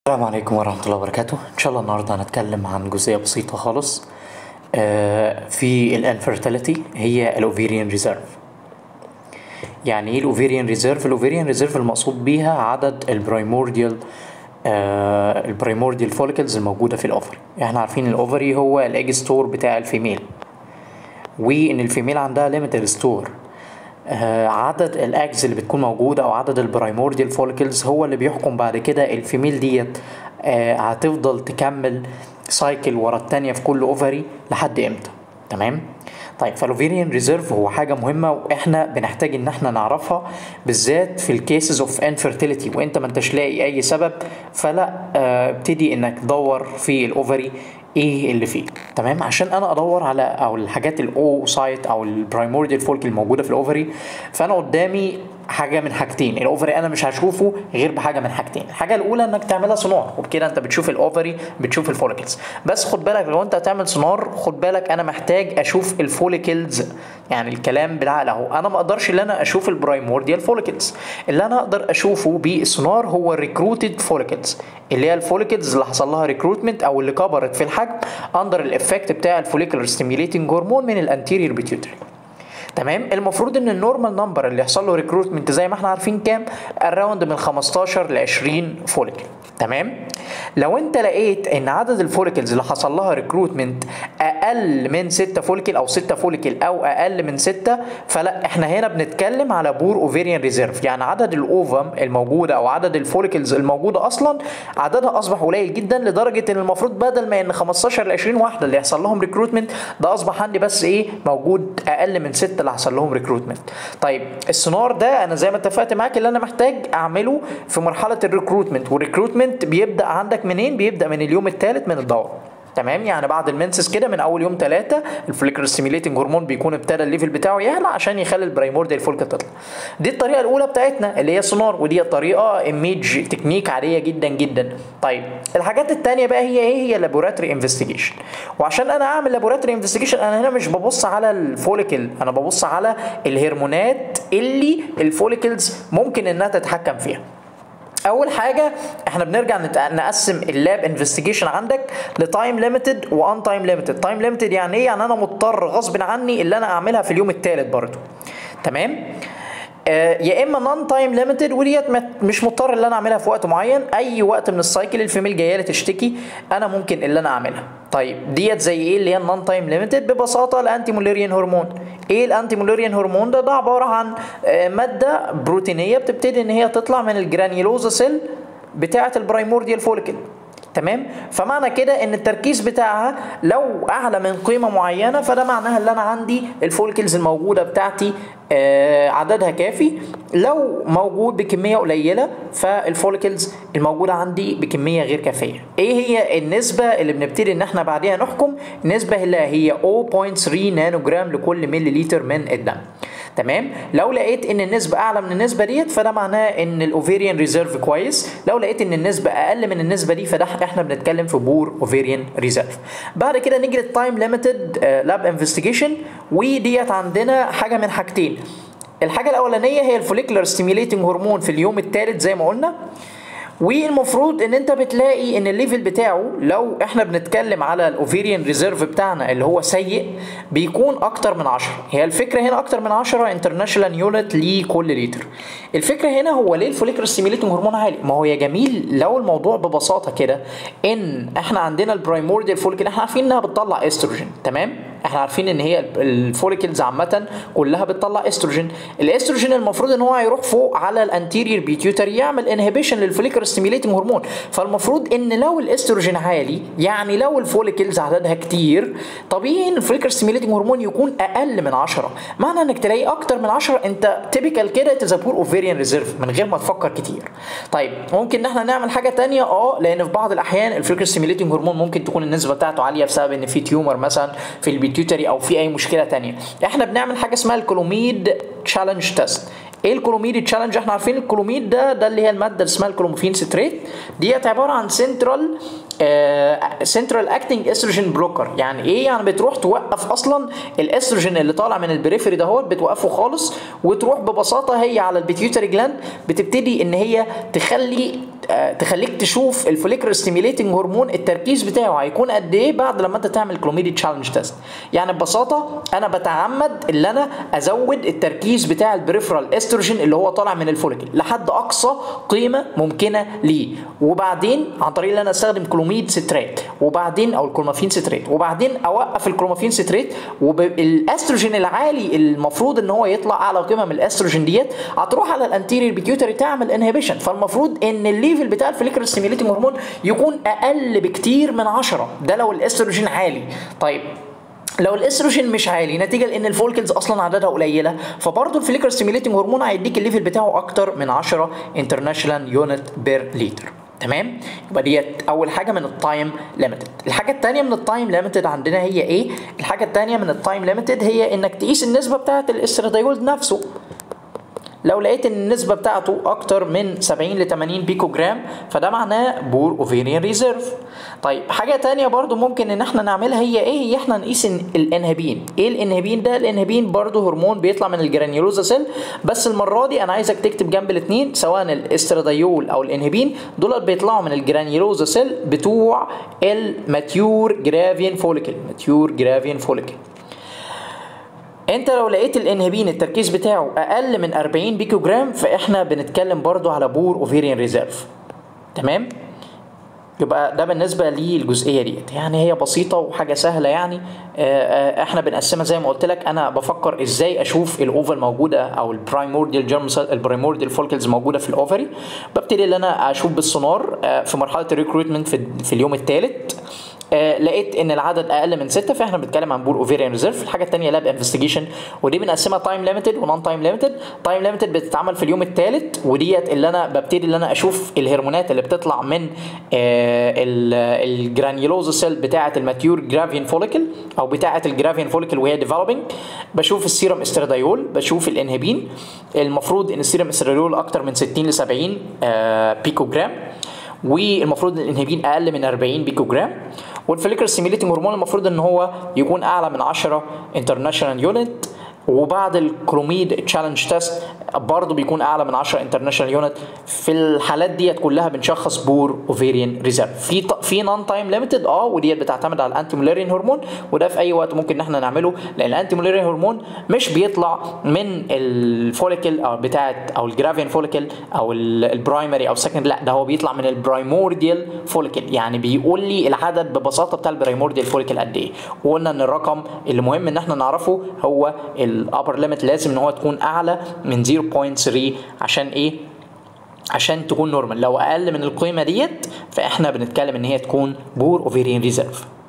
السلام عليكم ورحمة الله وبركاته إن شاء الله النهاردة هنتكلم عن جزئية بسيطة خالص آه، في الانفيرتيليتي هي الاوفيريان ريزيرف يعني ايه الاوفيريان ريزيرف الاوفيريان ريزيرف المقصود بيها عدد البرايمورديال آه البرايمورديال فوليكلز الموجودة في الاوفري احنا عارفين الاوفري هو الايج ستور بتاع الفيميل وان الفيميل عندها ليميتد ستور آه، عدد الاجز اللي بتكون موجوده او عدد البرايمورديال فوليكلز هو اللي بيحكم بعد كده الفيميل ديت آه، هتفضل تكمل سايكل ورا التانية في كل اوفري لحد امتى تمام طيب فالاوفيريان ريزيرف هو حاجه مهمه واحنا بنحتاج ان احنا نعرفها بالذات في الكيسز اوف انفيرتيليتي وانت ما انتش لاقي اي سبب فلا آه، ابتدي انك تدور في الاوفري ايه اللي فيه تمام عشان انا ادور على او الحاجات الاو سايت او البرايمورديال فولك الموجوده في الاوفري فانا قدامي حاجه من حاجتين الاوفري انا مش هشوفه غير بحاجه من حاجتين الحاجه الاولى انك تعملها سونار وبكده انت بتشوف الاوفري بتشوف الفوليكلز بس خد بالك لو انت هتعمل سونار خد بالك انا محتاج اشوف الفوليكلز يعني الكلام بالعقل اهو انا ما اقدرش ان انا اشوف البرايمورديال فوليكلز اللي انا اقدر اشوفه بالسونار هو الريكروتد فوليكلز اللي هي الفوليكلز اللي حصل لها ريكروتمنت او اللي كبرت في الحجم اندر الافكت بتاع الفوليكولر ستيميوليتنج هرمون من الانتيريور بيتيوتري تمام المفروض ان النورمال نمبر اللي يحصل له ريكروتمنت زي ما احنا عارفين كام اراوند من 15 ل 20 فوليكل تمام لو انت لقيت ان عدد الفوليكلز اللي حصل لها ريكروتمنت اقل من 6 فوليكل او 6 فوليكل او اقل من 6 فلا احنا هنا بنتكلم على بور اوفيريان ريزيرف يعني عدد الاوفم الموجوده او عدد الفوليكلز الموجوده اصلا عددها اصبح قليل جدا لدرجه ان المفروض بدل ما ان 15 ل 20 واحده اللي يحصل لهم ريكروتمنت ده اصبح عندي بس ايه موجود اقل من 6 اللي حصل لهم ريكروتمنت طيب السونار ده انا زي ما اتفقت معاك اللي انا محتاج اعمله في مرحله الريكروتمنت والريكروتمنت بيبدا عندك منين بيبدا من اليوم الثالث من الدوره تمام يعني بعد المنسس كده من اول يوم ثلاثة الفوليكر ستيميليتنج هرمون بيكون ابتدى الليفل بتاعه يعلى عشان يخلي البرايمورديال فولكل تطلع دي الطريقه الاولى بتاعتنا اللي هي سونار ودي طريقه ايميج تكنيك عاديه جدا جدا طيب الحاجات الثانيه بقى هي ايه هي لابوراتوري انفستيجيشن وعشان انا اعمل لابوراتوري انفستيجيشن انا هنا مش ببص على الفوليكل انا ببص على الهرمونات اللي الفوليكلز ممكن انها تتحكم فيها اول حاجه احنا بنرجع نت- نقسم اللاب انفستيجيشن عندك لتايم ليميتد وان تايم ليميتد تايم ليميتد يعني ايه يعني انا مضطر غصب عني اللي انا اعملها في اليوم الثالث برضو تمام آه، يا اما نون تايم ليميتد وديت مت- مش مضطر ان انا اعملها في وقت معين اي وقت من السايكل الفيميل جايه لي تشتكي انا ممكن اللي انا اعملها طيب ديت زي ايه اللي هي النون تايم ليميتد ببساطه الانتي موليريان هرمون ايه الانتي موليريان هرمون ده ده عباره عن آه، ماده بروتينيه بتبتدي ان هي تطلع من الجرانيولوزا سيل بتاعه البرايمورديال فوليكل تمام فمعنى كده ان التركيز بتاعها لو اعلى من قيمه معينه فده معناها ان انا عندي الفولكلز الموجوده بتاعتي آه عددها كافي لو موجود بكميه قليله فالفولكلز الموجوده عندي بكميه غير كافيه ايه هي النسبه اللي بنبتدي ان احنا بعديها نحكم النسبه اللي هي 0.3 نانو جرام لكل ملي لتر من الدم تمام لو لقيت ان النسبه اعلى من النسبه ديت فده معناه ان الاوفيريان ريزيرف كويس لو لقيت ان النسبه اقل من النسبه دي فده احنا بنتكلم في بور اوفيريان ريزيرف بعد كده نيجي للتايم ليميتد لاب انفستيجيشن وديت عندنا حاجه من حاجتين الحاجه الاولانيه هي الفوليكولار ستيميوليتنج هرمون في اليوم الثالث زي ما قلنا والمفروض ان انت بتلاقي ان الليفل بتاعه لو احنا بنتكلم على الاوفيريان ريزيرف بتاعنا اللي هو سيء بيكون اكتر من 10 هي الفكره هنا اكتر من 10 انترناشونال يونت لكل لتر الفكره هنا هو ليه الفوليكر ستيميليتنج هرمون عالي ما هو يا جميل لو الموضوع ببساطه كده ان احنا عندنا البرايمورديال فوليكل احنا عارفين انها بتطلع استروجين تمام احنا عارفين ان هي الفوليكلز عامه كلها بتطلع استروجين الاستروجين المفروض ان هو هيروح فوق على الانتيريور بيتيوتري يعمل انهبيشن للفوليكر ستيميليتنج هرمون فالمفروض ان لو الاستروجين عالي يعني لو الفوليكلز عددها كتير طبيعي ان الفوليكر ستيميليتنج هرمون يكون اقل من 10 معنى انك تلاقي اكتر من 10 انت تيبيكال كده تزابور اوفيريان ريزيرف من غير ما تفكر كتير طيب ممكن ان احنا نعمل حاجه تانية اه لان في بعض الاحيان الفوليكر ستيميليتنج هرمون ممكن تكون النسبه بتاعته عاليه بسبب ان في تيومر مثلا في البيتيوتري او في اي مشكله تانية احنا بنعمل حاجه اسمها الكولوميد تشالنج تيست ايه الكولوميد تشالنج احنا عارفين الكولوميد ده ده اللي هي الماده اللي اسمها الكلوموفين ستريت ديت عباره عن سنترال سنترال اكتنج استروجين بلوكر يعني ايه يعني بتروح توقف اصلا الاستروجين اللي طالع من البريفري دهوت بتوقفه خالص وتروح ببساطه هي على البيتيوتري جلاند بتبتدي ان هي تخلي آه، تخليك تشوف الفوليكر ستيميليتنج هرمون التركيز بتاعه هيكون قد ايه بعد لما انت تعمل كلوميدي تشالنج تيست يعني ببساطه انا بتعمد ان انا ازود التركيز بتاع البريفرال استروجين اللي هو طالع من الفوليكل لحد اقصى قيمه ممكنه ليه وبعدين عن طريق ان انا استخدم كلوميد ستريت وبعدين او الكلومافين ستريت وبعدين اوقف الكلومافين ستريت والاستروجين العالي المفروض ان هو يطلع اعلى قيمه من الاستروجين ديت هتروح على الانتيريور بيتيوتري تعمل انهبيشن فالمفروض ان الليفل بتاع الفوليكر ستيميليتنج هرمون يكون اقل بكتير من 10 ده لو الاستروجين عالي طيب لو الاستروجين مش عالي نتيجه لان الفولكلز اصلا عددها قليله فبرضه الفليكر ستيميليتنج هرمون هيديك الليفل بتاعه اكتر من 10 انترناشونال يونت بير لتر تمام يبقى ديت اول حاجه من التايم ليميتد الحاجه الثانيه من التايم ليميتد عندنا هي ايه الحاجه الثانيه من التايم ليميتد هي انك تقيس النسبه بتاعه الاستراديول نفسه لو لقيت ان النسبه بتاعته اكتر من 70 ل 80 بيكو جرام فده معناه بور اوفيريان ريزيرف طيب حاجه تانية برضو ممكن ان احنا نعملها هي ايه هي احنا نقيس الانهبين ايه الانهبين ده الانهبين برضو هرمون بيطلع من الجرانيولوزا سيل بس المره دي انا عايزك تكتب جنب الاثنين سواء الاستراديول او الانهبين دول بيطلعوا من الجرانيولوزا سيل بتوع الماتيور جرافين فوليكل ماتيور جرافين فوليكل انت لو لقيت الانهبين التركيز بتاعه اقل من 40 بيكو جرام فاحنا بنتكلم برضو على بور اوفيريان ريزيرف تمام يبقى ده بالنسبه للجزئيه ديت يعني هي بسيطه وحاجه سهله يعني احنا بنقسمها زي ما قلت لك انا بفكر ازاي اشوف الاوفر موجوده او البرايمورديال جيرم البرايمورديال فولكلز موجوده في الاوفري ببتدي ان انا اشوف بالسونار في مرحله الريكروتمنت في, في اليوم الثالث آه لقيت ان العدد اقل من ستة فاحنا بنتكلم عن بور اوفيريان ريزيرف الحاجه الثانيه لاب انفستيجيشن ودي بنقسمها تايم ليميتد ونون تايم ليميتد تايم ليميتد بتتعمل في اليوم الثالث وديت اللي انا ببتدي اللي انا اشوف الهرمونات اللي بتطلع من آه الجرانيولوز سيل بتاعه الماتيور جرافين فوليكل او بتاعه الجرافين فوليكل وهي ديفلوبينج بشوف السيرم استراديول بشوف الانهبين المفروض ان السيرم استراديول اكتر من 60 ل 70 آه بيكو جرام والمفروض الانهبين اقل من 40 بيكو جرام والفليكر ستيميليتنج هرمون المفروض ان هو يكون اعلى من 10 انترناشونال يونت وبعد الكروميد تشالنج تيست برضه بيكون اعلى من 10 انترناشونال يونت في الحالات ديت كلها بنشخص بور اوفيريان ريزيرف في ط... في نون تايم ليميتد اه وديت بتعتمد على الانتي مولارين هرمون وده في اي وقت ممكن ان احنا نعمله لان الانتي مولارين هرمون مش بيطلع من الفوليكل او بتاعت او الجرافيان فوليكل او البرايمري او السكند لا ده هو بيطلع من البرايمورديال فوليكل يعني بيقول لي العدد ببساطه بتاع البرايمورديال فوليكل قد ايه وقلنا ان الرقم اللي مهم ان احنا نعرفه هو الابر ليميت لازم ان هو تكون اعلى من 0.3 عشان ايه عشان تكون نورمال لو اقل من القيمه ديت فاحنا بنتكلم ان هي تكون بور اوفيريان ريزيرف